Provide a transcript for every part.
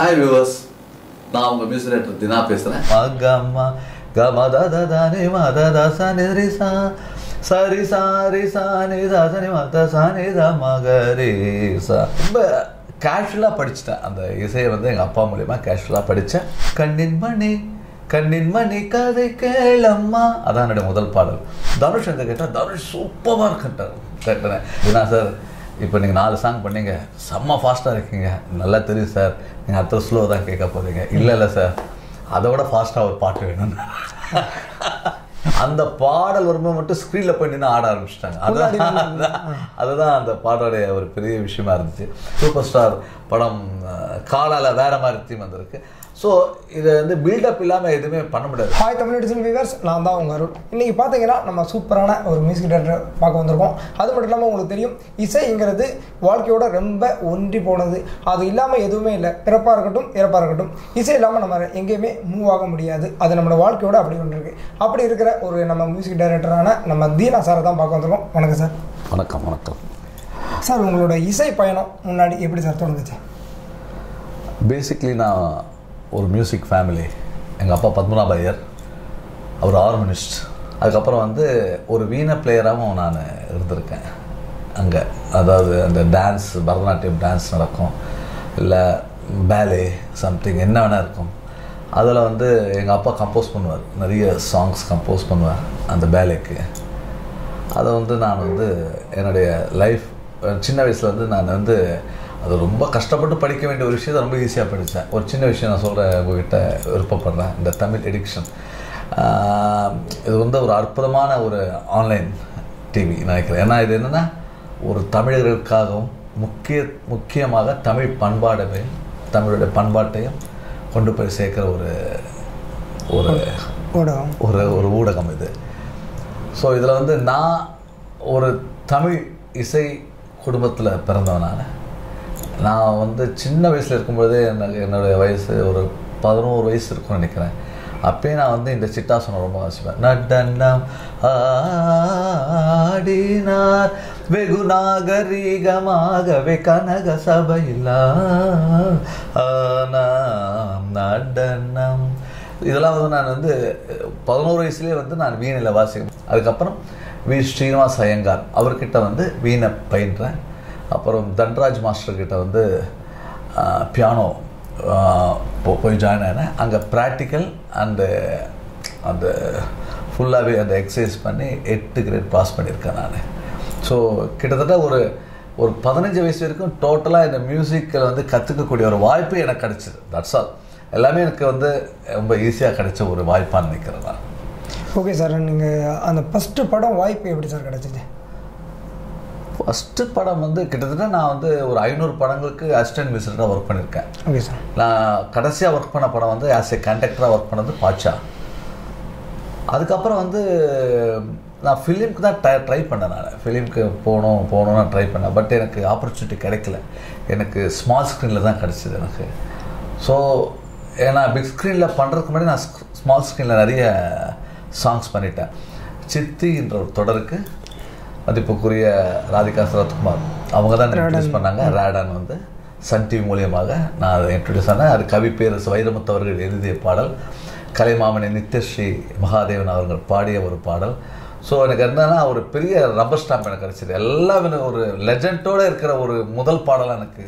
Hi viewers நான் உங்கள் music director தினா பேசுகிறேன் மகம்மா கமததனி மததசனி சா சரி சாரி சாணி தசனி மத சாணி த மகரி சா ரொம்ப கேஷுவலாக படிச்சிட்டேன் அந்த இசையை வந்து எங்கள் அப்பா மூலியமா கேஷுவலாக படித்தேன் கண்ணின் மணி கண்ணின் மணி கதை கேளம்மா அதான் என்னுடைய முதல் பாடல் தனுஷ் எங்க கேட்டால் தனுஷ் சூப்பராக இருக்குன்ட்டார் கேட்டேன் ஏன்னா சார் இப்போ நீங்கள் நாலு சாங் பண்ணீங்க செம்ம ஃபாஸ்ட்டாக இருக்கீங்க நல்லா தெரியும் சார் நீங்கள் அடுத்த ஸ்லோ தான் கேட்க போகிறீங்க இல்லை இல்லை சார் அதை விட ஃபாஸ்ட்டாக ஒரு பாட்டு வேணும் அந்த பாடல் வரும்போது மட்டும் ஸ்க்ரீனில் போய் நின்று ஆட ஆரம்பிச்சிட்டாங்க அதுதான் அதுதான் அந்த பாடோடைய ஒரு பெரிய விஷயமா இருந்துச்சு சூப்பர் ஸ்டார் படம் அஹ், காலால வேற மாதிரி தீம் வந்திருக்கு ஸோ இதை வந்து பில்டப் இல்லாமல் எதுவுமே பண்ண முடியாது ஹாய் தமிழ் டிசன் வியூவர்ஸ் நான் தான் உங்கள் அருள் இன்றைக்கி பார்த்தீங்கன்னா நம்ம சூப்பரான ஒரு மியூசிக் டேரக்டர் பார்க்க வந்திருக்கோம் அது மட்டும் இல்லாமல் உங்களுக்கு தெரியும் இசைங்கிறது வாழ்க்கையோட ரொம்ப ஒன்றி போனது அது இல்லாமல் எதுவுமே இல்லை பிறப்பாக இருக்கட்டும் இறப்பாக இருக்கட்டும் இசை இல்லாமல் நம்ம எங்கேயுமே மூவ் ஆக முடியாது அது நம்மளோட வாழ்க்கையோட அப்படி ஒன்று இருக்குது அப்படி இருக்கிற ஒரு நம்ம மியூசிக் டைரக்டரான நம்ம தீனா சாரை தான் பார்க்க வந்திருக்கோம் வணக்கம் சார் வணக்கம் வணக்கம் சார் உங்களோட இசை பயணம் முன்னாடி எப்படி சார் தொடங்குச்சு பேசிக்லி நான் ஒரு மியூசிக் ஃபேமிலி எங்கள் அப்பா பத்மநாப ஐயர் அவர் ஆர்கனிஸ்ட் அதுக்கப்புறம் வந்து ஒரு வீணை பிளேயராகவும் நான் இருந்திருக்கேன் அங்கே அதாவது அந்த டான்ஸ் பரதநாட்டியம் டான்ஸ் நடக்கும் இல்லை பேலே சம்திங் என்ன வேணால் இருக்கும் அதில் வந்து எங்கள் அப்பா கம்போஸ் பண்ணுவார் நிறைய சாங்ஸ் கம்போஸ் பண்ணுவார் அந்த பேலேக்கு அதை வந்து நான் வந்து என்னுடைய லைஃப் சின்ன வயசில் வந்து நான் வந்து அது ரொம்ப கஷ்டப்பட்டு படிக்க வேண்டிய ஒரு விஷயத்தை ரொம்ப ஈஸியாக படித்தேன் ஒரு சின்ன விஷயம் நான் சொல்கிறேன் உங்ககிட்ட விருப்பப்படுறேன் இந்த தமிழ் எடிக்ஷன் இது வந்து ஒரு அற்புதமான ஒரு ஆன்லைன் டிவி நினைக்கிறேன் ஏன்னா இது என்னென்னா ஒரு தமிழர்களுக்காகவும் முக்கிய முக்கியமாக தமிழ் பண்பாடையும் தமிழுடைய பண்பாட்டையும் கொண்டு போய் சேர்க்குற ஒரு ஒரு ஊடகம் ஒரு ஒரு ஊடகம் இது ஸோ இதில் வந்து நான் ஒரு தமிழ் இசை குடும்பத்தில் பிறந்தவனால நான் வந்து சின்ன வயசில் இருக்கும்போதே எனக்கு என்னுடைய வயசு ஒரு பதினோரு வயசு இருக்கும்னு நினைக்கிறேன் அப்பயே நான் வந்து இந்த சிட்டாசனம் ரொம்ப வாசிப்பேன் நடனம் ஆடினார் வெகு நாகரீகமாகவே கனக சபையிலா ஆனாம் நடனம் இதெல்லாம் வந்து நான் வந்து பதினோரு வயசுலேயே வந்து நான் வீணையில் வாசிக்கிறேன் அதுக்கப்புறம் வி ஸ்ரீனிவாஸ் ஐயங்கார் அவர்கிட்ட வந்து வீணை பயின்றேன் அப்புறம் தன்ராஜ் மாஸ்டர் கிட்ட வந்து பியானோ போய் ஜாயின் ஆனேன் அங்கே ப்ராக்டிக்கல் அண்டு அந்த ஃபுல்லாகவே அந்த எக்ஸசைஸ் பண்ணி எட்டு கிரேட் பாஸ் பண்ணியிருக்கேன் நான் ஸோ கிட்டத்தட்ட ஒரு ஒரு பதினஞ்சு வயசு வரைக்கும் டோட்டலாக இந்த மியூசிக்கில் வந்து கற்றுக்கக்கூடிய ஒரு வாய்ப்பு எனக்கு கிடச்சிது தட்ஸ் ஆல் எல்லாமே எனக்கு வந்து ரொம்ப ஈஸியாக கிடைச்ச ஒரு வாய்ப்பாக நினைக்கிறேன் நான் ஓகே சார் நீங்கள் அந்த ஃபஸ்ட்டு படம் வாய்ப்பு எப்படி சார் கிடச்சிச்சு ஃபஸ்ட்டு படம் வந்து கிட்டத்தட்ட நான் வந்து ஒரு ஐநூறு படங்களுக்கு அசிஸ்டன்ட் மியூசிக்காக ஒர்க் பண்ணியிருக்கேன் ஓகே சார் நான் கடைசியாக ஒர்க் பண்ண படம் வந்து ஆஸ் ஏ கண்டக்டராக ஒர்க் பண்ணது பாட்சா அதுக்கப்புறம் வந்து நான் ஃபிலிம்க்கு தான் ட்ரை ட்ரை பண்ணேன் நான் ஃபிலிம்க்கு போகணும் போகணும்னு ட்ரை பண்ணேன் பட் எனக்கு ஆப்பர்ச்சுனிட்டி கிடைக்கல எனக்கு ஸ்மால் ஸ்க்ரீனில் தான் கிடச்சிது எனக்கு ஸோ ஏன்னா பிக் ஸ்க்ரீனில் பண்ணுறதுக்கு முன்னாடி நான் ஸ்மால் ஸ்க்ரீனில் நிறைய சாங்ஸ் பண்ணிட்டேன் சித்தின்ற ஒரு தொடருக்கு மதிப்புக்குரிய ராதிகா சரத்குமார் அவங்க தான் இன்ட்ரடியூஸ் பண்ணாங்க ரேடான் வந்து சன் டிவி மூலியமாக நான் அதை இன்ட்ரடியூஸ் ஆனேன் அது கவி பேரரசு வைரமுத்து அவர்கள் எழுதிய பாடல் கலைமாமணி நித்யஸ்ரீ மகாதேவன் அவர்கள் பாடிய ஒரு பாடல் ஸோ எனக்கு என்னன்னா ஒரு பெரிய ரப்பர் ஸ்டாம்ப் எனக்கு கிடச்சிது எல்லாம் எனக்கு ஒரு லெஜண்டோடு இருக்கிற ஒரு முதல் பாடலாக எனக்கு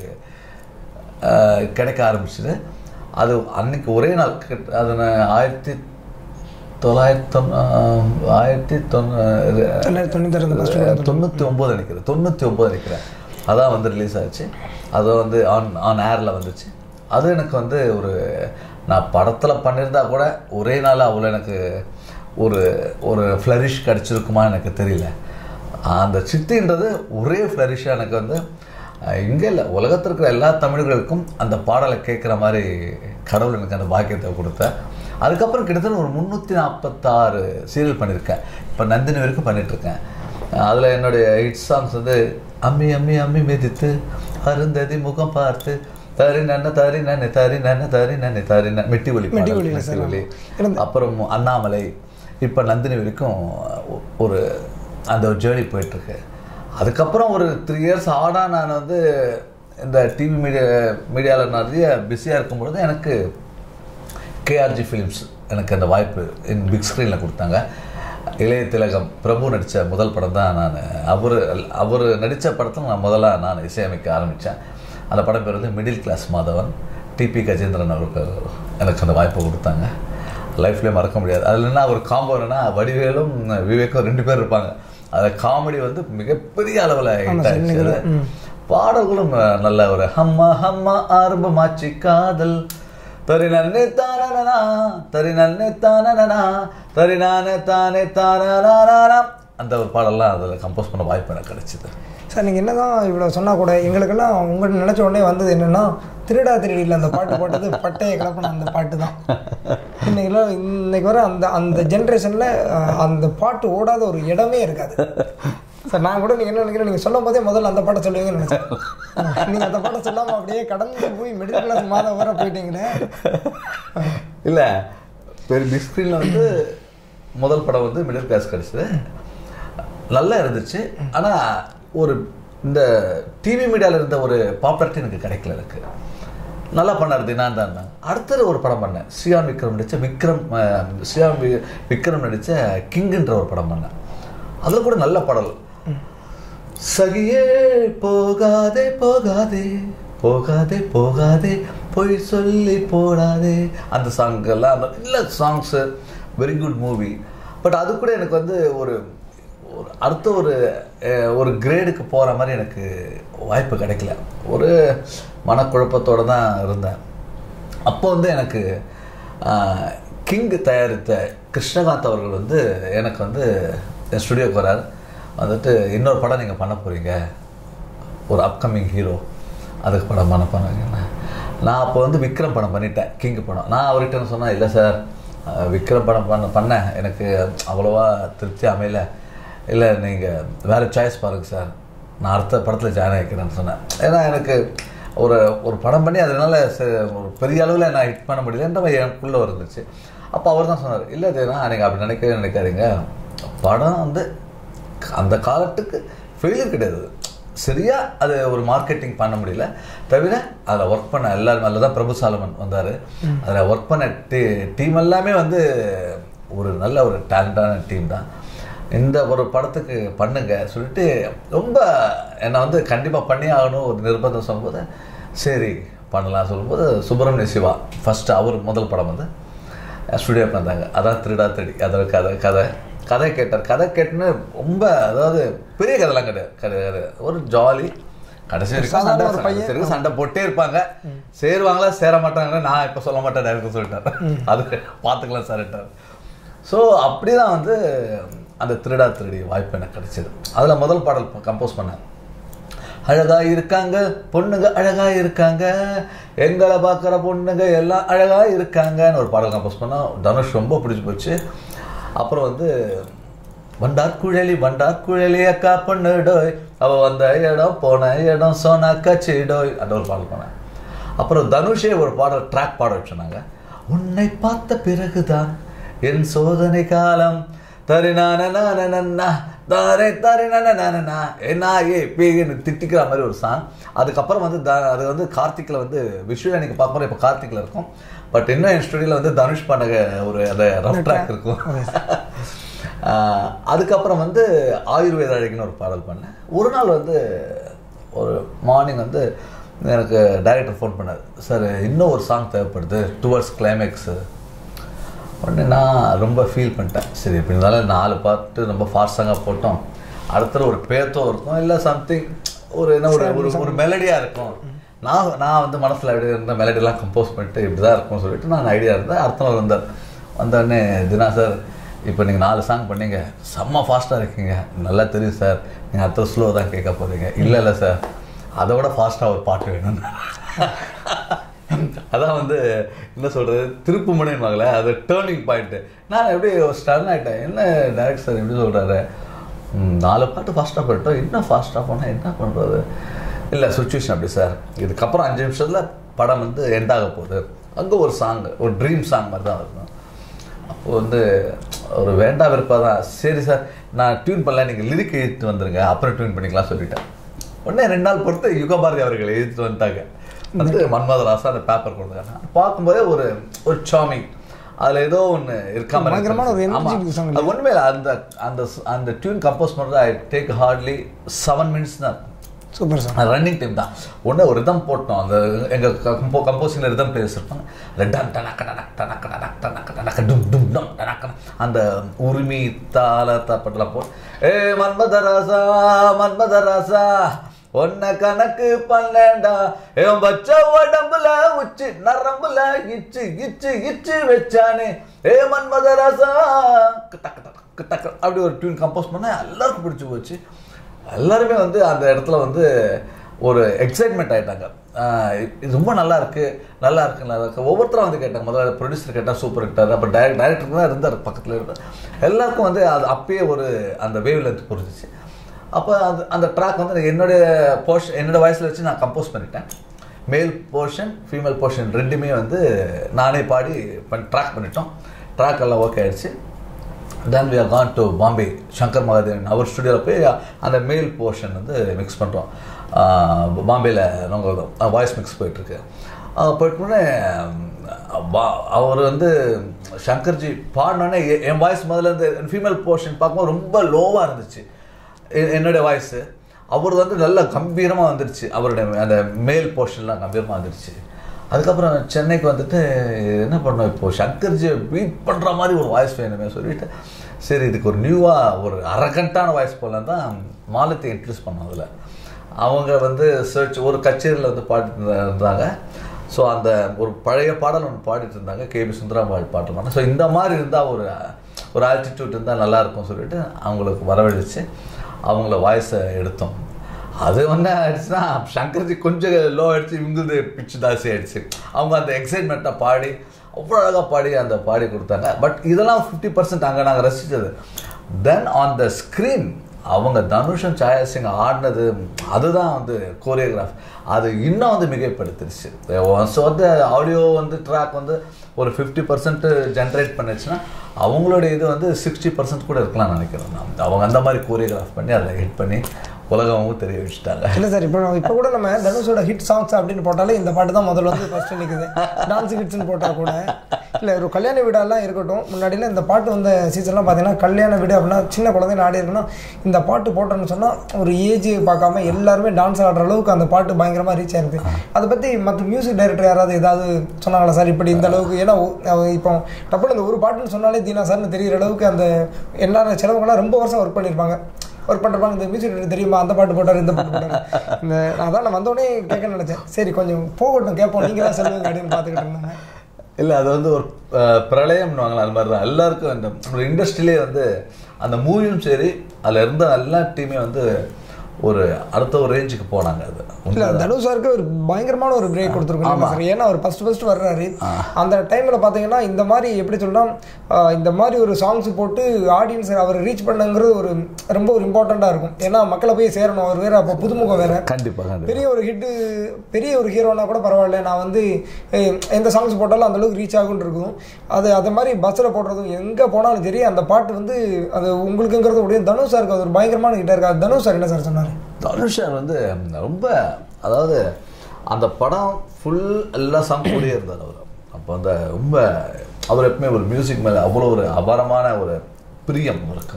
அஹ், கிடைக்க ஆரம்பிச்சுது அது அன்னைக்கு ஒரே நாள் கிட்ட- அது நான் ஆயிரத்தி தொள்ளாயிரத்தி தொண்ணூ ஆயிரத்தி தொண்ணூ தொள்ளாயிரத்தி தொண்ணூற்றி ரெண்டு ஃபஸ்ட்டு தொண்ணூற்றி ஒம்பது நினைக்கிறேன் தொண்ணூற்றி ஒம்பது நினைக்கிறேன் அதான் வந்து ரிலீஸ் ஆச்சு அது வந்து ஆன் ஆன் ஏரில் வந்துச்சு அது எனக்கு வந்து ஒரு நான் படத்தில் பண்ணியிருந்தா கூட ஒரே நாள் அவ்வளோ எனக்கு ஒரு ஒரு ஃப்ளரிஷ் கிடச்சிருக்குமா எனக்கு தெரியல அந்த சித்தின்றது ஒரே ஃப்ளரிஷாக எனக்கு வந்து இங்கே இல்லை உலகத்தில் இருக்கிற எல்லா தமிழர்களுக்கும் அந்த பாடலை கேட்குற மாதிரி கடவுள் எனக்கு அந்த பாக்கியத்தை கொடுத்தேன் அதுக்கப்புறம் கிட்டத்தட்ட ஒரு முந்நூற்றி நாற்பத்தாறு சீரியல் பண்ணியிருக்கேன் இப்போ நந்தினி வரைக்கும் பண்ணிகிட்ருக்கேன் அதில் என்னுடைய ஹிட் சாங்ஸ் வந்து அம்மி அம்மி அம்மி மிதித்து அருந்ததி முகம் பார்த்து தரி நன்ன தரி நன்னை தரி நன்ன தரி நன்னை தரி நன்ன மெட்டி ஒலி மெட்டி பாடல், ஒலியில மெட்டி சார். ஒலி இருந்து- அப்புறம் அண்ணாமலை இப்போ நந்தினி வரைக்கும் ஒ- ஒரு அந்த ஒரு ஜேர்னி போயிட்டுருக்கு அதுக்கப்புறம் ஒரு த்ரீ இயர்ஸ் ஆடாக நான் வந்து இந்த டிவி மீடியா மீடியாவில் நிறைய பிஸியாக இருக்கும்பொழுது எனக்கு கேஆர்ஜி ஃபிலிம்ஸ் எனக்கு அந்த வாய்ப்பு என் பிக் ஸ்க்ரீனில் கொடுத்தாங்க இளைய திலகம் பிரபு நடித்த முதல் படம் தான் நான் அவர் அவர் நடித்த படத்தில் நான் முதல்ல நான் இசையமைக்க ஆரம்பித்தேன் அந்த படம் பேர் வந்து middle class Madhavan TP Gajendran அவருக்கு எனக்கு அந்த வாய்ப்பை கொடுத்தாங்க லைஃப்லேயே மறக்க முடியாது அதில் என்ன ஒரு காம்போ என்னன்னா வடிவேலும் விவேக்கும் ரெண்டு பேர் இருப்பாங்க அதில் காமெடி வந்து மிகப்பெரிய அளவில் ஹிட் ஆயிடுச்சு அது. பாடல்களும் அஹ், நல்ல ஒரு ஹம்மா ஹம்மா ஆரம்பமாச்சு காதல் தரி நன்னே தானனா தரி நன்னே தானனா தரி நானே தானே தானனா அந்த ஒரு பாடல்லாம் அதில் கம்போஸ் பண்ண வாய்ப்பு எனக்கு கிடைச்சிது சார் நீங்கள் என்னதான் இவ்வளோ சொன்னால் கூட எங்களுக்கெல்லாம் உங்களை நினச்ச உடனே வந்தது என்னென்னா திருடா திருடியில் அந்த பாட்டு போட்டது பட்டையை கிளப்பின அந்த பாட்டு தான் இன்னைக்கெல்லாம் இன்னைக்கு வர அந்த அந்த ஜென்ரேஷனில் அந்த பாட்டு ஓடாத ஒரு இடமே இருக்காது சார் நான் கூட நீங்கள் என்ன நினைக்கிறேன் நீங்கள் சொல்லும் போதே முதல்ல அந்த பாட்டை சொல்லுவீங்கன்னு நினச்சேன் நீங்கள் அந்த பாட்டை சொல்லாமல் அப்படியே கடந்து போய் மிடில் கிளாஸ் மாதம் வர போயிட்டீங்களே இல்லை பெரிய பிக் ஸ்க்ரீனில் வந்து முதல் படம் வந்து மிடில் கிளாஸ் கிடச்சிது நல்லா இருந்துச்சு ஆனால் ஒரு இந்த டிவி மீடியாவில் இருந்த ஒரு பாப்புலாரிட்டி எனக்கு கிடைக்கல எனக்கு நல்லா பண்ணார் தினான் தான் அடுத்தது ஒரு படம் பண்ணேன் சியான் விக்ரம் நடித்த விக்ரம் அஹ், சியான் வி- விக்ரம் நடித்த கிங்குன்ற ஒரு படம் பண்ணேன் அதில் கூட நல்ல பாடல் சகியே போகாதே போகாதே போகாதே போகாதே பொய் சொல்லி போடாதே அந்த சாங்கெல்லாம் நல்ல songs very good movie but அது கூட எனக்கு வந்து ஒரு ஒரு அடுத்த ஒரு அஹ், ஒரு கிரேடுக்கு போகிற மாதிரி எனக்கு வாய்ப்பு கிடைக்கல ஒரு மனக்குழப்பத்தோடு தான் இருந்தேன் அப்போ வந்து எனக்கு கிங் தயாரித்த கிருஷ்ணகாந்த் அவர்கள் வந்து எனக்கு வந்து என் ஸ்டுடியோக்கு வரார் வந்துட்டு இன்னொரு படம் நீங்கள் பண்ண போகிறீங்க ஒரு அப்கமிங் ஹீரோ அதுக்கு படம் பண்ண போனாங்க நான் அப்போ வந்து விக்ரம் படம் பண்ணிட்டேன் கிங் படம் நான் அவர்கிட்ட என்ன சொன்னேன் இல்லை சார் அஹ், விக்ரம் படம் பண்ண பண்ணேன் எனக்கு அவ்வளோவா திருப்தி அமையல இல்லை நீங்கள் வேறு சாய்ஸ் பாருங்க சார் நான் அடுத்த படத்தில் ஜாயின் ஆகிக்கிறேன்னு சொன்னேன் ஏன்னா எனக்கு ஒரு ஒரு படம் பண்ணி அதனால ச- ஒரு பெரிய அளவில் நான் ஹிட் பண்ண முடியலன்ற மாதிரி எனக்குள்ளே இருந்துச்சு அப்போ அவர் தான் சொன்னார் இல்லை தேனா நீங்கள் அப்படி நினைக்கவே நினைக்காதீங்க படம் வந்து அந்த காலத்துக்கு ஃபெயிலியர் கிடையாது சரியா அது ஒரு மார்க்கெட்டிங் பண்ண முடியல தவிர அதில் ஒர்க் பண்ண எல்லாரும் அதில் தான் பிரபு சாலமன் வந்தார் அதில் ஒர்க் பண்ண டீ டீம் எல்லாமே வந்து ஒரு நல்ல ஒரு டேலண்டான டீம் தான் இந்த ஒரு படத்துக்கு பண்ணுங்க சொல்லிட்டு ரொம்ப என்னை வந்து கண்டிப்பாக பண்ணி ஆகணும் ஒரு நிர்பந்தம் சொல்லும்போது சரி பண்ணலாம் சொல்லும்போது சுப்பிரமணிய சிவா ஃபஸ்ட்டு அவர் முதல் படம் வந்து ஸ்டுடியோ வந்தாங்க அதான் திருடா திருடி அதில் கதை கதை கதை கேட்டார் கதை கேட்டுன்னு ரொம்ப அதாவது பெரிய கதைலாம் கிடையாது கதை கதை ஒரு ஜாலி கடைசி வரைக்கும் சாதாரண சண்டை ஒரு கடைசி பையன். வரைக்கும் சண்டை போட்டே இருப்பாங்க சேருவாங்களா சேர மாட்டாங்களா நான் இப்போ சொல்ல மாட்டேன் டேரக்டர் சொல்லிட்டார் அது பார்த்துக்கலாம் சார்ட்டார் ஸோ அப்படி தான் வந்து அந்த திருடா திருடி வாய்ப்பு எனக்கு கிடைச்சது அதில் முதல் பாடல் கம்போஸ் பண்ணேன் அழகா இருக்காங்க பொண்ணுங்க அழகா இருக்காங்க எங்களை பார்க்குற பொண்ணுங்க எல்லாம் அழகா இருக்காங்கன்னு ஒரு பாடல் கம்போஸ் பண்ணோம் தனுஷ் ரொம்ப பிடிச்சி போச்சு அப்புறம் வந்து வண்டார் குழலி வண்டார் குழலி அக்கா பொண்ணு டோய் அவ வந்த இடம் போன இடம் சோனா கச்சி டோய் அந்த ஒரு பாடல் பண்ணேன் அப்புறம் தனுஷே ஒரு பாடல் ட்ராக் பாட வச்சுனாங்க உன்னை பார்த்த பிறகுதான் என் சோதனை காலம் தரிநான நானா தாரே தரிநானா என்ன ஏ பேன்னு திட்டிக்கிற மாதிரி ஒரு சாங் அதுக்கப்புறம் வந்து த அது வந்து கார்த்திக்கில் வந்து விஷுவல் எனக்கு பார்க்கும்போது இப்போ கார்த்திக்கில் இருக்கும் பட் இன்னும் என் ஸ்டுடியோவில் வந்து தனுஷ் பண்ண ஒரு அந்த ரஃப் ட்ராக் இருக்கும் ஆஹ் அதுக்கப்புறம் வந்து ஆயுர்வேத அழகின்னு ஒரு பாடல் பண்ணேன் ஒரு நாள் வந்து ஒரு மார்னிங் வந்து எனக்கு டைரக்டர் ஃபோன் பண்ணார் சார் இன்னும் ஒரு சாங் தேவைப்படுது டுவர்ட்ஸ் கிளைமேக்ஸு உடனே நான் ரொம்ப ஃபீல் பண்ணிட்டேன் சரி இப்படி இருந்தாலும் நாலு பாட்டு ரொம்ப ஃபாஸ்டாக போட்டோம் அடுத்தது ஒரு பேத்தோ இருக்கும் இல்லை சம்திங் ஒரு என்ன ஒரு ஒரு ஒரு மெலடியாக இருக்கும் நான் நான் வந்து மனசில் அப்படி இருந்த மெலடிலாம் கம்போஸ் பண்ணிட்டு இப்படி தான் இருக்கும்னு சொல்லிட்டு நான் ஐடியா இருந்தேன் அடுத்த நாள் வந்தார் வந்தோடனே தினா சார் இப்போ நீங்கள் நாலு சாங் பண்ணீங்க செம்ம ஃபாஸ்ட்டாக இருக்கீங்க நல்லா தெரியும் சார் நீங்கள் அடுத்த ஸ்லோ தான் கேட்க போகிறீங்க இல்லை இல்லை சார் அதை விட ஃபாஸ்ட்டாக ஒரு பாட்டு வேணும்னு அதான் வந்து என்ன சொல்கிறது திருப்பு முனைவாங்களே அது டேர்னிங் பாயிண்ட்டு நான் எப்படி ஸ்டன் ஆகிட்டேன் என்ன டேரக்டர் சார் எப்படி சொல்கிறாரு நாலு பாட்டு ஃபாஸ்ட்டாக போயிட்டோம் இன்னும் ஃபாஸ்ட்டாக போனால் என்ன பண்ணுறது இல்லை சுச்சுவேஷன் அப்படி சார் இதுக்கப்புறம் அஞ்சு நிமிஷத்தில் படம் வந்து எண்ட் ஆக போகுது அங்கே ஒரு சாங் ஒரு ட்ரீம் சாங் மாதிரி தான் இருக்கும் அப்போ வந்து ஒரு வேண்டாம் விருப்பம் தான் சரி சார் நான் டியூன் பண்ணல நீங்கள் லிரிக் எழுத்து வந்துருங்க அப்புறம் டியூன் பண்ணிக்கலாம் சொல்லிட்டேன் உடனே ரெண்டு நாள் பொறுத்து யுகபாரதி அவர்கள் எழுதிட்டு வந்துட்டாங்க வந்து மன்மதராசா அந்த பேப்பர் கொடுத்தாங்க பார்க்கும்போதே ஒரு ஒரு சாமிங் அதுல ஏதோ ஒண்ணு இருக்காம பயங்கரமான ஒரு ஆமா. energetic song அது ஒண்ணுமே இல்லை அந்த அந்த அந்த டியூன் கம்போஸ் பண்றது I take hardly seven minutes தான் சூப்பர் சார் ரன்னிங் டைம் தான் ஒன்று ஒரு ரிதம் போட்டோம் அந்த எங்கள் கம்போ கம்போசிங்கில் ரிதம் பிளேஸ் இருப்பாங்க ரெண்டாம் டனக்க டனக் டனக்க டனக் டனக்க டனக்க டும் டும் டம் டனக்க அந்த உரிமை தாள தாப்பட்டெல்லாம் போ ஏ மன்மதராசா மன்மதராசா ஒன்ன கணக்கு பண்ணேண்டா என் பச்ச உடம்புல உச்சி நரம்புல இச்சு இச்சு இச்சு வச்சானே ஏ மன்மதராசா டக்கு டக்கு டக்கு அப்படி ஒரு டியூன் கம்போஸ் பண்ண எல்லாருக்கும் பிடிச்சி போச்சு எல்லாருமே வந்து அந்த இடத்துல வந்து ஒரு எக்ஸைட்மெண்ட் ஆயிட்டாங்க ஆஹ் இது ரொம்ப நல்லா இருக்கு நல்லா இருக்கு நல்லா இருக்கு ஒவ்வொருத்தரும் வந்து கேட்டாங்க முதல்ல ப்ரொடியூசர் கேட்டால் சூப்பர் ஹிட்டார் அப்போ டேரக்ட் டைரக்டர் தான் இருந்தார் பக்கத்தில் இருந்தார் எல்லாருக்கும் வந்து அது அப்பயே ஒரு அந்த வேவ் லென்த் புரிஞ்சிச்சு அப்போ அந்த அந்த ட்ராக் வந்து என்னுடைய போர்ஷன் என்னோட வாய்ஸில் வச்சு நான் கம்போஸ் பண்ணிட்டேன் மேல் போர்ஷன் ஃபீமேல் போர்ஷன் ரெண்டுமே வந்து நானே பாடி பண் ட்ராக் பண்ணிட்டோம் ட்ராக் எல்லாம் ஓகே ஆயிடுச்சு then we are gone to Bombay Shankar Mahadevan அவர் ஸ்டுடியோவில் போய் அந்த மேல் போர்ஷன் வந்து மிக்ஸ் பண்ணுறோம் பாம்பேயில் நாங்கள் வாய்ஸ் மிக்ஸ் போயிட்டுருக்கு போயிட்டோன்னே அவர் வந்து சங்கர்ஜி பாடினோடனே எ- என் வாய்ஸ் முதல்ல இருந்து ஃபீமேல் போர்ஷன் பார்க்கும்போது ரொம்ப லோவாக இருந்துச்சு எ- என்னுடைய வாய்ஸு அவர் வந்து நல்ல கம்பீரமாக வந்துருச்சு அவருடைய அந்த மேல் போர்ஷன்லாம் கம்பீரமாக வந்துருச்சு அதுக்கப்புறம் சென்னைக்கு வந்துட்டு என்ன பண்ணோம் இப்போ சங்கர்ஜி பீட் பண்ணுற மாதிரி ஒரு வாய்ஸ் வேணுமே சொல்லிட்டு சரி இதுக்கு ஒரு நியூவாக ஒரு அரகண்டான வாய்ஸ் போலன்னு தான் மாலத்தை இன்ட்ரடியூஸ் பண்ணோம் அதில் அவங்க வந்து சர்ச் ஒரு கச்சேரியில் வந்து பாடிட்டு இருந்தா- இருந்தாங்க ஸோ அந்த ஒரு பழைய பாடல் ஒன்று பாடிட்டு இருந்தாங்க கேபி சுந்தராம்பாள் பாட்டுருந்தாங்க ஸோ இந்த மாதிரி இருந்தால் ஒரு ஒரு ஆல்டிடியூட் இருந்தால் நல்லா இருக்கும் சொல்லிட்டு அவங்களுக்கு வரவழைச்சு அவங்கள வாய்ஸை எடுத்தோம் அது வந்து ஆயிடுச்சுன்னா சங்கர்ஜி கொஞ்சம் லோ ஆயிடுச்சு இவங்களது பிச்சு தாசி ஆயிடுச்சு அவங்க அந்த எக்ஸைட்மெண்ட்டாக பாடி அவ்வளோ அழகாக பாடி அந்த பாடி கொடுத்தாங்க பட் இதெல்லாம் ஃபிஃப்டி பர்சன்ட் அங்கே நாங்கள் ரசித்தது தென் ஆன் த ஸ்க்ரீன் அவங்க தனுஷம் சாயா சிங் ஆடினது அதுதான் வந்து கோரியோகிராஃப் அது இன்னும் வந்து மிகைப்படுத்திருச்சு ஸோ வந்து ஆடியோ வந்து ட்ராக் வந்து ஒரு ஃபிஃப்டி பர்சன்ட் ஜென்ரேட் பண்ணுச்சுன்னா அவங்களுடைய இது வந்து சிக்ஸ்டி பர்சன்ட் கூட இருக்கலாம்னு நினைக்கிறேன் நான் அவங்க அந்த மாதிரி கோரியோகிராஃப் பண்ணி அதை ஹிட் பண்ணி உலகமும் தெரிய வச்சுட்டாங்க இல்லை சார் இப்போ இப்போ கூட நம்ம தனுஷோட ஹிட் சாங்ஸ் அப்படின்னு போட்டாலே இந்த பாட்டு தான் முதல்ல வந்து ஃபர்ஸ்ட் நிற்குது டான்ஸ் ஹிட்ஸ்னு போட்டால் கூட இல்லை ஒரு கல்யாண வீடெல்லாம் இருக்கட்டும் முன்னாடிலாம் இந்த பாட்டு வந்த சீசன்லாம் பார்த்தீங்கன்னா கல்யாண வீடு அப்படின்னா சின்ன குழந்தைங்க ஆடி இருக்குன்னா இந்த பாட்டு போட்டோன்னு சொன்னால் ஒரு ஏஜ் பார்க்காம எல்லாருமே டான்ஸ் ஆடுற அளவுக்கு அந்த பாட்டு பயங்கரமாக ரீச் ஆயிருக்கு அதை பற்றி மற்ற மியூசிக் டைரக்டர் யாராவது ஏதாவது சொன்னாங்களா சார் இப்படி இந்த அளவுக்கு ஏன்னா ஒ- அவ- இப்போ டப்புனு இந்த ஒரு பாட்டுன்னு சொன்னாலே தீனா சார்னு தெரியிற அளவுக்கு அந்த எல்லாரும் சிலவங்களாம் ரொம்ப வருஷம் ஒர்க் பண்ணியிருப்பாங்க ஒர்க் பண்ணுறப்பாங்க இந்த மியூசிக் டைரக்டர் தெரியுமா அந்த பாட்டு போட்டார் இந்த பாட்டு போட்டார் இந்த அதான் நான் வந்தோடனே கேட்க நினச்சேன் சரி கொஞ்சம் போகட்டும் கேட்போம் நீங்கள் தான் சொல்லுங்க அப்படின்னு பார்த்துக்கிட்டு இருந்தாங்க இல்லை அது வந்து ஒரு அஹ், பிரளயம்னுவாங்களா அது மாதிரி தான் எல்லாருக்கும் இந்த ஒரு இண்டஸ்ட்ரியிலே வந்து அந்த மூவியும் சரி அதில் இருந்த எல்லா டீமே வந்து ஒரு அடுத்த ஒரு ரேஞ்சுக்கு போனாங்க அது இல்ல தனுஷ் சாருக்கு ஒரு பயங்கரமான ஒரு பிரேக் கொடுத்துருக்கோம் சார் ஏன்னா அவர் ஃபர்ஸ்ட் ஃபர்ஸ்ட் வர்றாரு அந்த டைம்ல பாத்தீங்கன்னா இந்த மாதிரி எப்படி சொல்லலாம் ஆஹ் இந்த மாதிரி ஒரு சாங்ஸ் போட்டு ஆடியன்ஸ் அவர் ரீச் பண்ணுங்கிறது ஒரு ரொம்ப ஒரு இம்பார்ட்டண்டா இருக்கும் ஏன்னா மக்களை போய் சேரணும் அவர் வேற அப்போ புதுமுகம் வேற கண்டிப்பாக கண்டிப்பாக பெரிய ஒரு ஹிட்டு பெரிய ஒரு ஹீரோனா கூட பரவாயில்ல நான் வந்து ஏய், எந்த சாங்ஸ் போட்டாலும் அந்த அளவுக்கு ரீச் ஆகும்னு இருக்கும் அது அது மாதிரி பஸ்ஸில் போடுறதும் எங்கே போனாலும் சரி அந்த பாட்டு வந்து அது உங்களுக்குங்கிறது முடியும் தனுஷ் சாருக்கு அது ஒரு பயங்கரமான ஹிட்டாக இருக்கு அது தனுஷ் சார் என்ன சார் சொன்னார் தனுஷ் சார் வந்து ரொம்ப அதாவது அந்த படம் ஃபுல் எல்லா சாங் கூடயே இருந்தார் அவர் அப்போ அந்த ரொம்ப அவர் எப்பவுமே ஒரு மியூசிக் மேலே அவ்வளோ ஒரு அபாரமான ஒரு பிரியம் அவருக்கு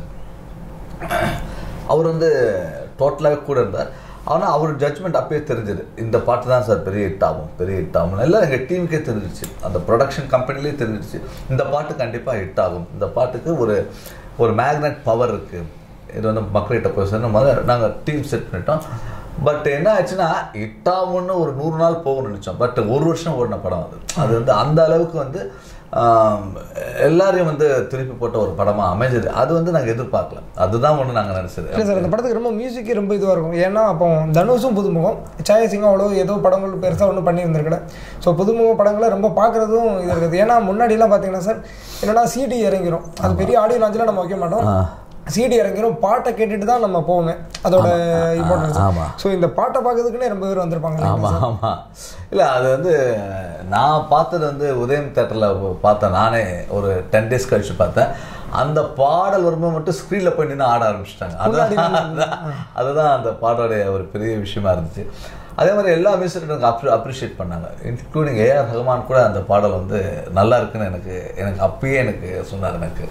அவர் வந்து டோட்டலாகவே கூட இருந்தார் ஆனால் அவர் ஜட்ஜ்மெண்ட் அப்பயே தெரிஞ்சது இந்த பாட்டு தான் சார் பெரிய ஹிட் ஆகும் பெரிய ஹிட் ஆகும் எல்லாம் எங்கள் டீமுக்கே தெரிஞ்சிருச்சு அந்த ப்ரொடக்ஷன் கம்பெனிலே தெரிஞ்சிருச்சு இந்த பாட்டு கண்டிப்பாக ஹிட் ஆகும் இந்த பாட்டுக்கு ஒரு ஒரு மேக்னெட் பவர் இருக்குது இது வந்து மக்கள்கிட்ட போய் சொன்ன முதல்ல நாங்கள் டீம் செட் பண்ணிட்டோம் பட் என்ன ஆச்சுன்னா ஹிட் ஆகும்னு ஒரு நூறு நாள் போகும்னு நினச்சோம் பட் ஒரு வருஷம் ஓடின படம் அது அது வந்து அந்த அளவுக்கு வந்து ஆம், எல்லாரையும் வந்து திருப்பி போட்ட ஒரு படமாக அமைஞ்சது அது வந்து நாங்கள் எதிர்பார்க்கல அதுதான் ஒன்று நாங்கள் நினச்சது இல்லை சார் அந்த படத்துக்கு ரொம்ப மியூசிக்கே ரொம்ப இதுவாக இருக்கும் ஏன்னா அப்போ தனுஷும் புதுமுகம் சாயா சிங்கும் அவ்வளோ ஏதோ படங்கள் பெருசாக ஒன்றும் பண்ணியிருந்திருக்கல ஸோ புதுமுக படங்களை ரொம்ப பார்க்குறதும் இது இருக்குது ஏன்னா முன்னாடிலாம் பார்த்தீங்கன்னா சார் என்னன்னா சிடி இறங்கிரும் அது பெரிய ஆடியோ லாஞ்சில் நம்ம வைக்க மாட்டோம் சிடி இறங்கிரும் பாட்டை கேட்டுட்டு தான் நம்ம போவோங்க அதோட இம்பார்ட்டன்ஸ் ஆமா. ஸோ இந்த பாட்டை பார்க்கறதுக்குன்னே ரொம்ப பேர் வந்திருப்பாங்க ஆமாம் ஆமாம் இல்லை அது வந்து நான் பார்த்தது வந்து உதயம் தேட்டரில் பார்த்தேன் நானே ஒரு டென் டேஸ் கழிச்சு பார்த்தேன் அந்த பாடல் வரும்போது மட்டும் ஸ்க்ரீனில் போய் நின்று ஆட ஆரம்பிச்சிட்டாங்க அதுதான் அதுதான் அதுதான் அந்த பாடோடைய ஒரு பெரிய விஷயமா இருந்துச்சு அதே மாதிரி எல்லா மியூசிக்கும் எனக்கு அப்ரி அப்ரிஷியேட் பண்ணாங்க இன்க்ளூடிங் ஏஆர் ரஹ்மான் கூட அந்த பாடல் வந்து நல்லா இருக்குன்னு எனக்கு எனக்கு அப்பயே எனக்கு சொன்னார் எனக்கு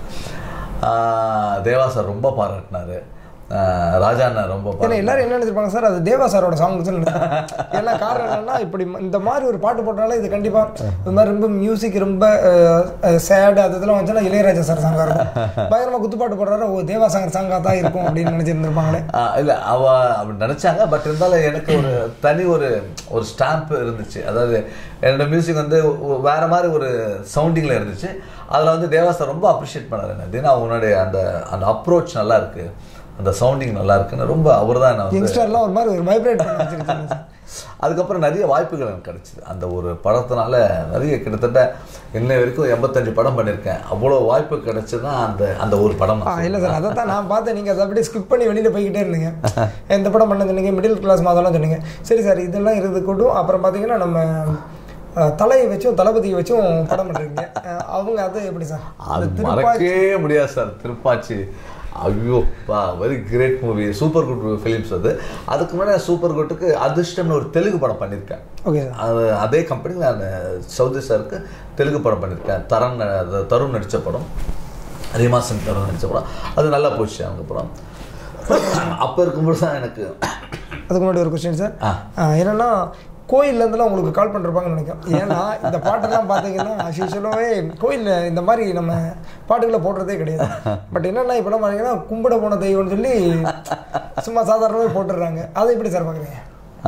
ஆஹ் தேவா சார் ரொம்ப பாராட்டினாரு ஆஹ் ராஜா அண்ணன் ரொம்ப ஏன்னா பாராட்டினாரு. எல்லாரும் என்ன நினைச்சிருப்பாங்க சார் அது தேவா சாரோட சாங் ஏன்னா காரணம் என்னன்னா இப்படி ம- இந்த மாதிரி ஒரு பாட்டு போட்டாலே இது கண்டிப்பா இந்த மாதிரி ரொம்ப மியூசிக் ரொம்ப சேடு அது இதெல்லாம் வச்சுன்னா இளையராஜா சார் சாங்கா இருக்கும் பயங்கரமா குத்துப்பாட்டு போடுறாரு ஓ தேவா சாங்கர் சாங்கா தான் இருக்கும் அப்படின்னு நினைச்சிருந்திருப்பாங்களே ஆ, இல்ல அவ அப்படி நினைச்சாங்க பட் இருந்தாலும் எனக்கு ஒரு தனி ஒரு ஒரு ஸ்டாம்ப் இருந்துச்சு அதாவது என்னோட மியூசிக் வந்து ஒ- வேற மாதிரி ஒரு சவுண்டிங்ல இருந்துச்சு அதுல வந்து தேவா சார் ரொம்ப அப்ரிஷியேட் பண்ணாரு என்ன தினா உன்னுடைய அந்த அந்த அப்ரோச் நல்லா இருக்கு அந்த சவுண்டிங் நல்லா இருக்குன்னு ரொம்ப அவர் தான் வந்து யங்ஸ்டர்லாம் ஒரு மாதிரி ஒரு வைப்ரேட் பண்ணி வச்சிருக்காங்க சார் அதுக்கப்புறம் நிறைய வாய்ப்புகள் எனக்கு கிடைச்சிது அந்த ஒரு படத்தினால நிறைய கிட்டத்தட்ட இன்னை வரைக்கும் எண்பத்தஞ்சு படம் பண்ணியிருக்கேன் அவ்வளோ வாய்ப்பு கிடைச்சதுன்னா அந்த அந்த ஒரு படம் ஆ நான் இல்லை சார் அதை தான் நான் பார்த்தேன் நீங்கள் அதை அப்படியே ஸ்கிப் பண்ணி வெளியில் போய்கிட்டே இருந்தீங்க எந்த படம் பண்ண சொன்னீங்க மிடில் கிளாஸ் மாதம்லாம் சொன்னீங்க சரி சார் இதெல்லாம் இருந்து கூட்டும் அப்புறம் பார்த்தீங்கன்னா நம்ம அஹ், தலையை வச்சும் தளபதியை வச்சும் படம் பண்ணுறீங்க அஹ், அவங்க அது எப்படி சார் அது அந்த திருப்பாச்சி மறக்கவே முடியாது சார் திருப்பாச்சி ஐயோ பா very great movie super good films அது அதுக்கு முன்னாடி சூப்பர் குட்டுக்கு அதிர்ஷ்டம்னு ஒரு தெலுங்கு படம் பண்ணியிருக்கேன் ஓகே சார் அது அதே கம்பெனி நான் சவுதி சாருக்கு தெலுங்கு படம் பண்ணியிருக்கேன் தரன் அது தருண் நடித்த படம் ரீமா சிங் தருண் நடித்த படம் அது நல்லா போச்சு அவங்க படம் அப்போ இருக்கும்போது தான் எனக்கு அதுக்கு முன்னாடி ஒரு கொஸ்டின் சார் ஆ. அஹ், என்னன்னா கோயில்லேருந்துலாம் உங்களுக்கு கால் பண்ணிருப்பாங்கன்னு நினைக்கிறேன் ஏன்னா இந்த பாட்டெல்லாம் பார்த்தீங்கன்னா அசிஷுவலாகவே கோயிலில் இந்த மாதிரி நம்ம பாட்டுகளை போடுறதே கிடையாது பட் என்னென்னா இப்போலாம் பார்த்தீங்கன்னா கும்பிட போன தெய்வம்னு சொல்லி சும்மா சாதாரணமாகவே போட்டுடுறாங்க அதை எப்படி சார் பார்க்குறீங்க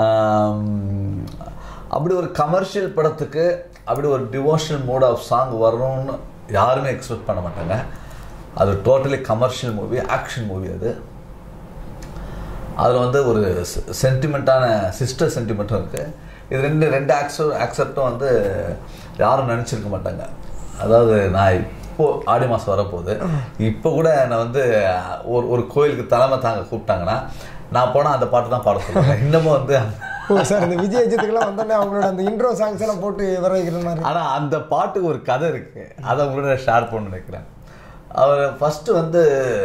ஆம், அப்படி ஒரு கமர்ஷியல் படத்துக்கு அப்படி ஒரு டிவோஷனல் மூட் ஆஃப் சாங் வரணும்னு யாருமே எக்ஸ்பெக்ட் பண்ண மாட்டாங்க அது totally commercial movie action movie அது அதில் வந்து ஒரு சென்டிமெண்ட்டான சிஸ்டர் சென்டிமெண்ட்டும் இருக்குது இது ரெண்டு ரெண்டு ஆக்சோ ஆக்செப்டும் வந்து யாரும் நினச்சிருக்க மாட்டாங்க அதாவது நான் இப்போ ஆடி மாதம் வரப்போகுது இப்போ கூட என்னை வந்து ஒரு ஒரு கோயிலுக்கு தலைமை தாங்க கூப்பிட்டாங்கன்னா நான் போனால் அந்த பாட்டு தான் பாட சொல்லுவாங்க இன்னமும் வந்து ஓ சார் இந்த விஜய் அஜித்துக்கெல்லாம் வந்தோடனே அவங்களோட அந்த இன்ட்ரோ சாங்ஸ் எல்லாம் போட்டு வர வைக்கிற மாதிரி ஆனால் அந்த பாட்டுக்கு ஒரு கதை இருக்கு அதை உங்களோட ஷேர் பண்ண நினைக்கிறேன் அவர் ஃபஸ்ட்டு வந்து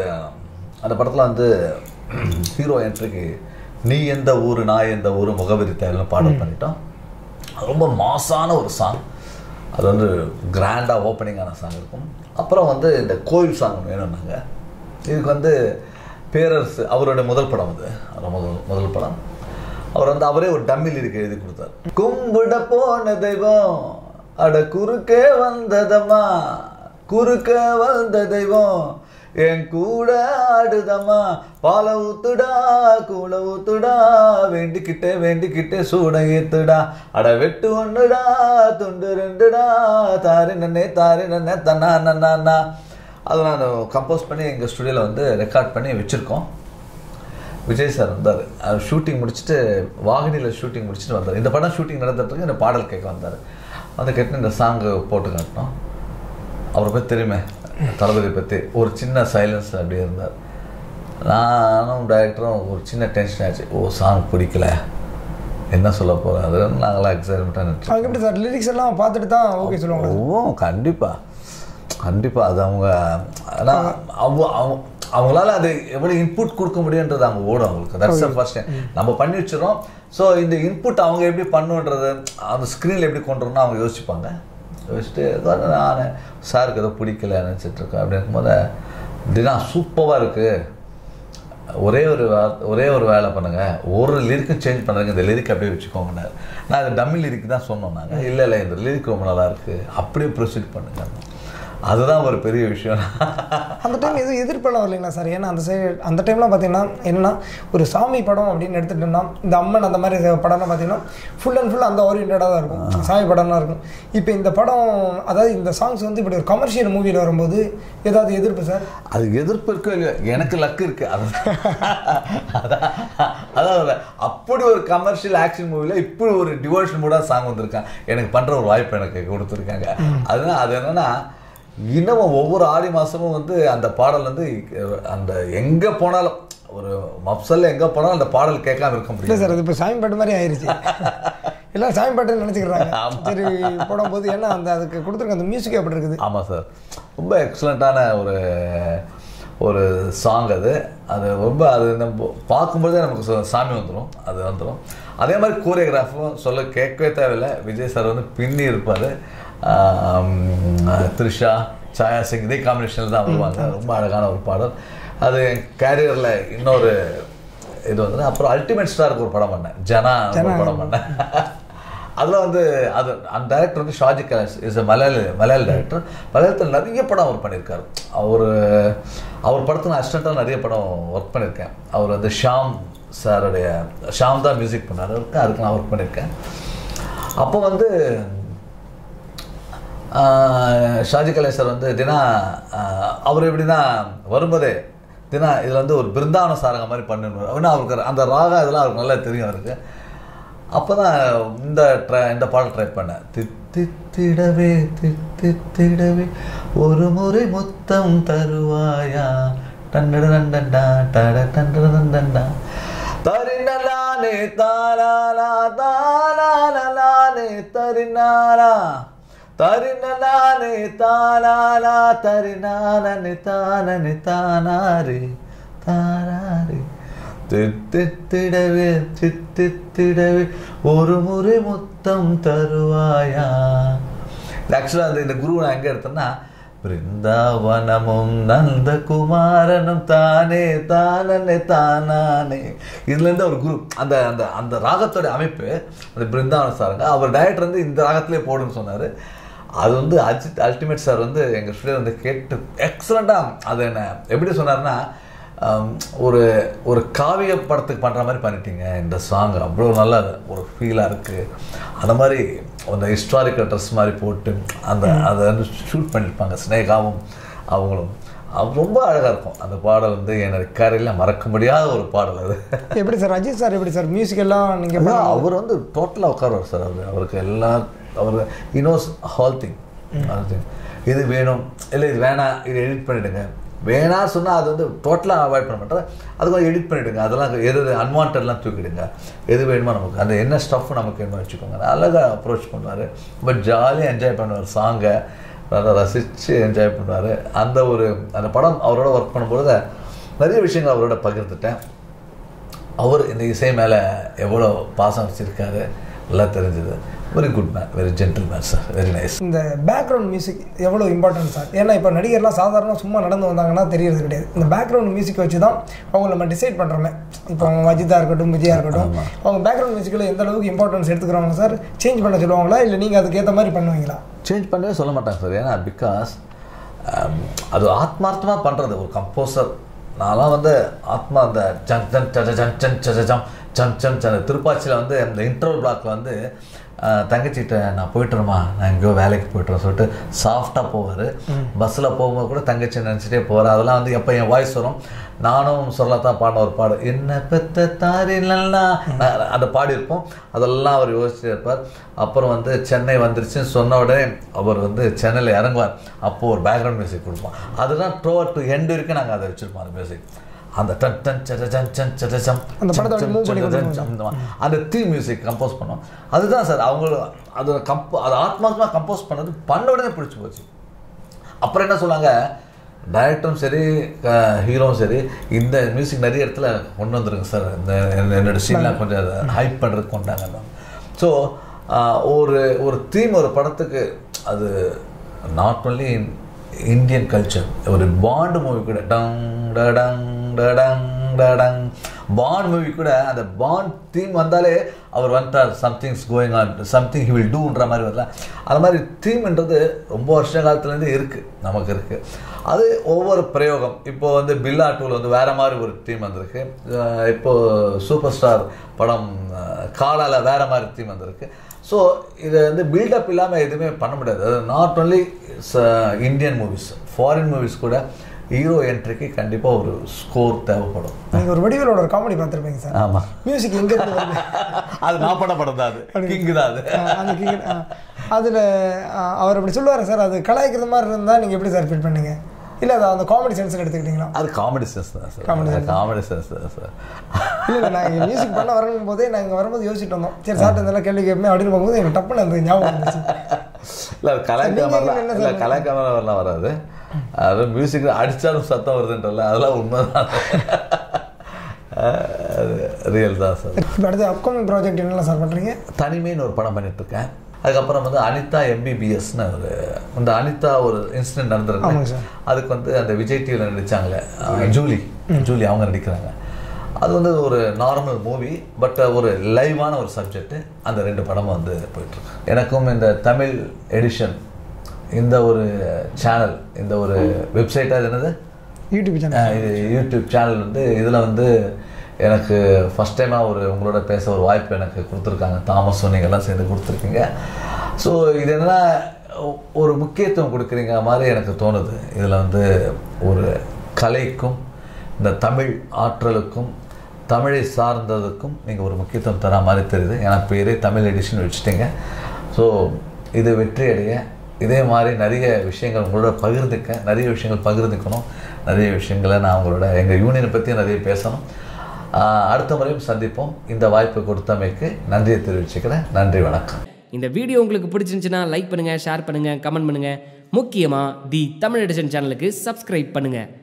அந்த படத்தில் வந்து ஹீரோ என்ட்ரிக்கு நீ எந்த ஊர் நான் எந்த ஊர் முகவரி தேவையான பாடல் பண்ணிட்டோம் அது ரொம்ப மாசான ஒரு சாங் அது வந்து கிராண்டாக ஓப்பனிங்கான சாங் இருக்கும் அப்புறம் வந்து இந்த கோயில் சாங் வேணும்னாங்க இதுக்கு வந்து பேரரசு அவரோட முதல் படம் அது அவர் முதல் முதல் படம் அவர் வந்து அவரே ஒரு டம்மி லிரிக் எழுதி கொடுத்தார் கும்பிட போன தெய்வம் அட குறுக்கே வந்ததம்மா குறுக்க வந்த தெய்வம் என் கூட ஆடுதம்மா பால ஊத்துடா கூல ஊத்துடா வேண்டிக்கிட்டே வேண்டிக்கிட்டே சூட ஏத்துடா அட வெட்டு ஒண்ணுடா துண்டு ரெண்டுடா தாரி நன்னே தாரி நன்னே தன்னா நன்னா அதை நான் கம்போஸ் பண்ணி எங்கள் ஸ்டுடியோவில் வந்து ரெக்கார்ட் பண்ணி வச்சுருக்கோம் விஜய் சார் வந்தார் அவர் ஷூட்டிங் முடிச்சுட்டு வாகினியில் ஷூட்டிங் முடிச்சுட்டு வந்தார் இந்த படம் ஷூட்டிங் நடந்துட்டு இந்த பாடல் கேட்க வந்தார் வந்து கேட்டு இந்த சாங்கு போட்டு காட்டினோம் அவரை பற்றி தெரியுமே தளபதி பற்றி ஒரு சின்ன சைலன்ஸ் அப்படியே இருந்தார் நானும் டைரக்டரும் ஒரு சின்ன டென்ஷன் ஆச்சு ஓ சாங் பிடிக்கல என்ன சொல்ல போகிறேன் அது நாங்களாம் எக்ஸைட்மெண்ட்டாக நினச்சோம் அவங்க எப்படி சார் லிரிக்ஸ் எல்லாம் பார்த்துட்டு தான் ஓகே சொல்லுவாங்க ஓ கண்டிப்பாக கண்டிப்பாக அது அவங்க ஆனால் அவங்க அவங்க அவங்களால அது எவ்வளோ இன்புட் கொடுக்க முடியுன்றது அவங்க ஓடும் அவங்களுக்கு தட்ஸ் ஃபர்ஸ்ட் நம்ம பண்ணி வச்சிடறோம் ஸோ இந்த இன்புட் அவங்க எப்படி பண்ணுன்றது அந்த ஸ்க்ரீனில் எப்படி கொண்டு வரணும்னு அவங்க யோசிப்பாங்க யோசிச்சுட்டு ஏதோ நான் சாருக்கு ஏதோ பிடிக்கல நினச்சிட்டு இருக்கேன் அப்படி இருக்கும்போது தினா சூப்பராக இருக்குது ஒரே ஒரு வா- ஒரே ஒரு வேலை பண்ணுங்க ஒரு லிரிக்கும் சேஞ்ச் பண்ணுறீங்க இந்த லிரிக் அப்படியே வச்சுக்கோங்கன்னாரு நான் இந்த டம்மி லிரிக் தான் சொன்னோம் நாங்கள் இல்லை இல்லை இந்த லிரிக் ரொம்ப நல்லா இருக்கு அப்படியே ப்ரொசீட் பண்ணுங்க அதுதான் ஒரு பெரிய விஷயம் அந்த டைம் எதுவும் எதிர்ப்பெல்லாம் வரலைங்களா சார் ஏன்னா அந்த சைடு அந்த டைம்லாம் பார்த்தீங்கன்னா என்னன்னா ஒரு சாமி படம் அப்படின்னு எடுத்துட்டோம்னா இந்த அம்மன் அந்த மாதிரி படம்லாம் பார்த்தீங்கன்னா ஃபுல் அண்ட் ஃபுல் அந்த ஓரியன்டாக தான் இருக்கும் சாமி படம்லாம் இருக்கும் இப்போ இந்த படம் அதாவது இந்த சாங்ஸ் வந்து இப்படி ஒரு கமர்ஷியல் மூவியில் வரும்போது ஏதாவது எதிர்ப்பு சார் அது எதிர்ப்பு இருக்கோ இல்லையோ எனக்கு லக்கு இருக்கு அது அதான் அதான் அப்படி ஒரு கமர்ஷியல் ஆக்ஷன் மூவில இப்படி ஒரு டிவோஷன் மூடாக சாங் வந்திருக்கான் எனக்கு பண்ற ஒரு வாய்ப்பு எனக்கு கொடுத்துருக்காங்க அதுதான் அது என்னன்னா இன்னமும் ஒவ்வொரு ஆடி மாசமும் வந்து அந்த பாடல் வந்து அந்த எங்க போனாலும் ஒரு மப்சல்ல எங்க போனாலும் அந்த பாடல் கேட்காம இருக்க இல்லை முடியாது சார் அது இப்போ சாமி பாட்டு மாதிரி ஆயிருச்சு எல்லாம் சாமி பாட்டுன்னு நினச்சிக்கிறாங்க ஆமா. சரி போடும்போது ஏன்னா அந்த அதுக்கு கொடுத்துருக்க அந்த மியூசிக் எப்படி இருக்குது ஆமாம் சார் ரொம்ப எக்ஸலண்ட்டான ஒரு ஒரு சாங் அது அது ரொம்ப அது நம்ம பார்க்கும்போதே நமக்கு சு- சாமி வந்துடும் அது வந்துடும் அதே மாதிரி கோரியோகிராஃபும் சொல்ல கேட்கவே தேவையில்லை விஜய் சார் வந்து பின்னி இருப்பார் த்ரிஷா சாயா சிங் இதே காம்பினேஷனில் தான் வருவாங்க ரொம்ப அழகான ஒரு பாடல் அது கேரியரில் இன்னொரு இது வந்து அப்புறம் அல்டிமேட் ஸ்டாருக்கு ஒரு படம் பண்ணேன் ஜனா ஒரு படம் பண்ணேன் அதில் வந்து அது அந்த டைரக்டர் வந்து ஷாஜி கலாஸ் இஸ் அ மலையாள மலையாள டைரக்டர் மலையாளத்தில் நிறைய படம் அவர் பண்ணியிருக்காரு அவர் அவர் படத்தில் அசிஸ்டண்ட்டாக நிறைய படம் ஒர்க் பண்ணியிருக்கேன் அவர் வந்து ஷாம் சாருடைய ஷாம் தான் மியூசிக் பண்ணார் அவருக்கு அதுக்கு நான் ஒர்க் பண்ணியிருக்கேன் அப்போ வந்து ஆஹ், ஷாஜி கலேஷ் சார் வந்து தினா ஆஹ், அவர் எப்படின்னா வரும்போதே தினா இதில் வந்து ஒரு பிருந்தாவன சாரங்க மாதிரி பண்ணுவார் அப்படின்னா அவருக்கு அந்த ராகம் இதெல்லாம் அவருக்கு நல்லா தெரியும் அவருக்கு அப்போ தான் இந்த ட்ரை இந்த பாடல் ட்ரை பண்ணேன் தித்தித்திடவே தித்தித்திடவே ஒரு முறை முத்தம் தருவாயா டண்டடண்டண்டா டட டண்டடண்டண்டா தரினலானே தாலாலா தாலாலானே தரினாலா தரினலானே தாலாலா தரினானனி தானனி தானாரி தாராரி தித்தித்திடவே தித்தித்திடவே ஒரு முறை முத்தம் தருவாயா ஆக்சுவலாக அந்த இந்த குரு நான் எங்கே எடுத்தேன்னா பிருந்தாவனமும் நந்தகுமாரனும் தானே தானே தானானே இதுலேருந்து ஒரு குரு அந்த அந்த அந்த ராகத்தோட அமைப்பு அந்த பிருந்தாவன சாருங்க அவர் டைரக்டர் வந்து இந்த ராகத்திலே போடுன்னு சொன்னார் அது வந்து அஜித் அல்டிமேட் சார் வந்து எங்கள் ஸ்டுடியோ வந்து கேட்டு எக்ஸலண்ட்டாக அது என்ன எப்படி சொன்னார்னா ஆம், ஒரு ஒரு காவிய படத்துக்கு பண்ணுற மாதிரி பண்ணிட்டீங்க இந்த சாங் அவ்வளோ நல்லா ஒரு ஃபீலாக இருக்குது அந்த மாதிரி அந்த ஹிஸ்டாரிக்கல் ட்ரெஸ் மாதிரி போட்டு அந்த அதை வந்து ஷூட் பண்ணியிருப்பாங்க ஸ்னேகாவும் அவங்களும் அது ரொம்ப அழகாக இருக்கும் அந்த பாடல் வந்து என்னோட கரையில் மறக்க முடியாத ஒரு பாடல் அது எப்படி சார் அஜித் சார் எப்படி சார் மியூசிக் எல்லாம் நீங்கள் அதான் அவர் வந்து டோட்டலாக உட்காருவார் சார் அவர் அவருக்கு எல்லா அவர் இனோஸ் ஹால் திங் இது வேணும் இல்லை இது வேணாம் இது எடிட் பண்ணிடுங்க வேணாம் சொன்னால் அது வந்து டோட்டலாக அவாய்ட் பண்ண மாட்டார் அது கொஞ்சம் எடிட் பண்ணிவிடுங்க அதெல்லாம் எது அன்வான்டெட்லாம் தூக்கிடுங்க எது வேணுமோ நமக்கு அந்த என்ன ஸ்டஃப் நமக்கு என்ன வச்சுக்கோங்க அழகாக அப்ரோச் பண்ணுவார் ரொம்ப ஜாலியாக என்ஜாய் பண்ணுவார் சாங்கை நல்லா ரசித்து என்ஜாய் பண்ணுவார் அந்த ஒரு அந்த படம் அவரோட ஒர்க் பண்ணும்பொழுது நிறைய விஷயங்கள் அவரோட பகிர்ந்துட்டேன் அவர் இந்த இசை மேலே எவ்வளோ பாசம் வச்சுருக்காரு எல்லாம் தெரிஞ்சது very good man very gentleman sir very nice இந்த பேக்ரவுண்ட் மியூசிக் எவ்வளோ இம்பார்ட்டன்ட் சார் ஏன்னா இப்போ நடிகர்லாம் சாதாரண சும்மா நடந்து வந்தாங்கன்னா தெரியறது கிடையாது இந்த பேக்ரவுண்ட் மியூசிக் வச்சு தான் அவங்க நம்ம டிசைட் பண்ணுறோமே இப்போ அவங்க அஜித்தா இருக்கட்டும் விஜயா இருக்கட்டும் அவங்க பேக்ரவுண்ட் மியூசிக்கில் எந்த அளவுக்கு இம்பார்ட்டன்ஸ் எடுத்துக்கிறாங்க சார் சேஞ்ச் பண்ண சொல்லுவாங்களா இல்லை நீங்கள் அதுக்கேற்ற மாதிரி பண்ணுவீங்களா சேஞ்ச் பண்ணவே சொல்ல மாட்டாங்க சார் ஏன்னா பிகாஸ் அது ஆத்மார்த்தமாக பண்ணுறது ஒரு கம்போசர் நான்லாம் வந்து ஆத்மா அந்த ஜன் ஜன் சஜ ஜன் சன் சஜ ஜம் சம் சம் சன் திருப்பாச்சியில் வந்து அந்த இன்டர்வல் பிளாக்ல வந்து அஹ், தங்கச்சிகிட்ட நான் போயிட்டுறேம்மா நான் எங்கேயோ வேலைக்கு போய்ட்டுறேன் சொல்லிட்டு சாஃப்டாக போவார் பஸ்ஸில் போகும்போது கூட தங்கச்சி நினச்சிட்டே போவார் அதெல்லாம் வந்து எப்போ என் வாய்ஸ் வரும் நானும் சொல்லத்தான் பாடின ஒரு பாடு என்ன பெத்த தாரி நல்லா அந்த பாடியிருப்போம் அதெல்லாம் அவர் யோசிச்சுட்டே இருப்பார் அப்புறம் வந்து சென்னை வந்துருச்சுன்னு சொன்ன உடனே அவர் வந்து சென்னையில் இறங்குவார் அப்போது ஒரு பேக்ரவுண்ட் மியூசிக் கொடுப்போம் அதுதான் ட்ரோவர் டு எண்ட் வரைக்கும் நாங்கள் அதை வச்சுருப்போம் அந்த மியூசிக் அந்த டன் டன் சட சன் சன் சட சம் அந்த படத்தை சம் move பண்ணி சட கொண்டு சம் சம் இந்த மாதிரி. அந்த தீம் மியூசிக் கம்போஸ் பண்ணோம் அதுதான் சார் அவங்க அது கம்போ அது ஆத்மாத்மா கம்போஸ் பண்ணது பண்ண உடனே பிடிச்சி போச்சு அப்புறம் என்ன சொன்னாங்க டைரக்டரும் சரி ஹீரோவும் சரி இந்த மியூசிக் நிறைய இடத்துல கொண்டு வந்துருங்க சார் இந்த என்ன- என்னோட சீன்லாம் கொஞ்சம் ஹைப் பண்ணுறதுக்கு கொண்டாங்க ஸோ ஒரு ஒரு தீம் ஒரு படத்துக்கு அது நாட் ஒன்லி இந்தியன் கல்ச்சர் ஒரு பாண்டு மூவி கூட டங் டடங் டடங் டடங் பாண்ட் மூவி கூட அந்த பாண்ட் தீம் வந்தாலே அவர் வந்துட்டார் something's going on something he will டூன்ற மாதிரி வரல அந்த மாதிரி தீம்ன்றது ரொம்ப வருஷ காலத்துலேருந்து இருக்குது நமக்கு இருக்குது அது ஒவ்வொரு பிரயோகம் இப்போ வந்து பில்லா டூவில் வந்து வேறு மாதிரி ஒரு தீம் வந்திருக்கு அஹ் இப்போ சூப்பர் ஸ்டார் படம் அஹ், காலால வேறு மாதிரி தீம் வந்திருக்கு ஸோ இதை வந்து பில்டப் இல்லாமல் எதுவுமே பண்ண முடியாது அது not only Indian movies foreign movies கூட ஹீரோ என்ட்ரிக்கு கண்டிப்பாக ஒரு ஸ்கோர் தேவைப்படும் நீங்கள் ஒரு வடிவேலோட ஒரு காமெடி பார்த்துருப்பீங்க சார் ஆமாம் மியூசிக் எங்கே இருந்து வருது அது நான் பண்ண படம் தான் அது கிங்கு தான் அது ஆ, அந்த கிங் அதில் அவர் அப்படி சொல்லுவார் சார் அது கலாய்க்கிற மாதிரி இருந்தால் நீங்கள் எப்படி சார் ஃபீல் பண்ணீங்க இல்லை அது அந்த காமெடி சென்ஸில் எடுத்துக்கிட்டீங்களா அது காமெடி சென்ஸ் தான் sir Comedy sense. Comedy sense தான் சார் இல்லை இல்லை நாங்கள் மியூசிக் பண்ண வரணும் போதே நாங்கள் வரும்போது யோசிச்சுட்டு வந்தோம் சரி சாப்பிட்டு இருந்தாலும் கேள்வி கேட்போம் அப்படின்னு போகும்போது எங்கள் டப்புன்னு அந்த ஞாபகம் வந்துச்சு இல்லை அது கலாய்க்க நீங்க மாதிரிலாம் என்ன இல்லை சொல்றீங்க? கலாய்க்க மாதிரிலாம் வராது அது மியூசிக் அடித்தாலும் சத்தம் வருதுன்றல அதெல்லாம் உண்மைதான் அது ரியல் தான் சார் இப்போ அடுத்து அப்கமிங் ப்ராஜெக்ட் என்னெல்லாம் சார் பண்ணுறீங்க தனிமைன்னு ஒரு படம் பண்ணிட்டு இருக்கேன் அதுக்கப்புறம் வந்து அனிதா எம்பிபிஎஸ்னு ஒரு இந்த அனிதா ஒரு இன்சிடென்ட் ஆமாங்க நடந்திருக்கு சார். அதுக்கு வந்து அந்த விஜய் டிவியில் நடிச்சாங்களே அஹ், ஜூலி ஜூலி அவங்க நடிக்கிறாங்க அது வந்து ஒரு நார்மல் மூவி பட் ஒரு லைவான ஒரு சப்ஜெக்ட் அந்த ரெண்டு படமும் வந்து போயிட்டுருக்கு எனக்கும் இந்த தமிழ் எடிஷன் இந்த ஒரு சேனல் இந்த ஒரு வெப்சைட் அது என்னது யூடியூப் சேனல் அஹ் இது யூடியூப் சேனல் வந்து இதில் வந்து எனக்கு ஃபஸ்ட் டைமாக ஒரு உங்களோட பேச ஒரு வாய்ப்பு எனக்கு கொடுத்துருக்காங்க தாமஸ் நீங்கள்லாம் சேர்ந்து கொடுத்துருக்கீங்க ஸோ இது என்ன ஒரு முக்கியத்துவம் கொடுக்குறீங்க மாதிரி எனக்கு தோணுது இதில் வந்து ஒரு கலைக்கும் இந்த தமிழ் ஆற்றலுக்கும் தமிழை சார்ந்ததுக்கும் நீங்கள் ஒரு முக்கியத்துவம் தர மாதிரி தெரியுது எனக்கு பேரே தமிழ் எடிஷன் வச்சுட்டீங்க ஸோ இது வெற்றி அடைய இதே மாதிரி நிறைய விஷயங்கள் உங்களோட பகிர்ந்துக்க நிறைய விஷயங்கள் பகிர்ந்துக்கணும் நிறைய விஷயங்களை நான் உங்களோட எங்கள் யூனியனை பற்றி நிறைய பேசணும் ஆஹ் அடுத்த முறையும் சந்திப்போம் இந்த வாய்ப்பு கொடுத்தமைக்கு நன்றியை தெரிவிச்சுக்கிறேன் நன்றி வணக்கம் இந்த வீடியோ உங்களுக்கு பிடிச்சிருந்துச்சுன்னா லைக் பண்ணுங்கள் ஷேர் பண்ணுங்கள் கமெண்ட் பண்ணுங்கள் முக்கியமாக தி தமிழ் எடிஷன் சேனலுக்கு சப்ஸ்கிரைப் பண்ணுங்கள்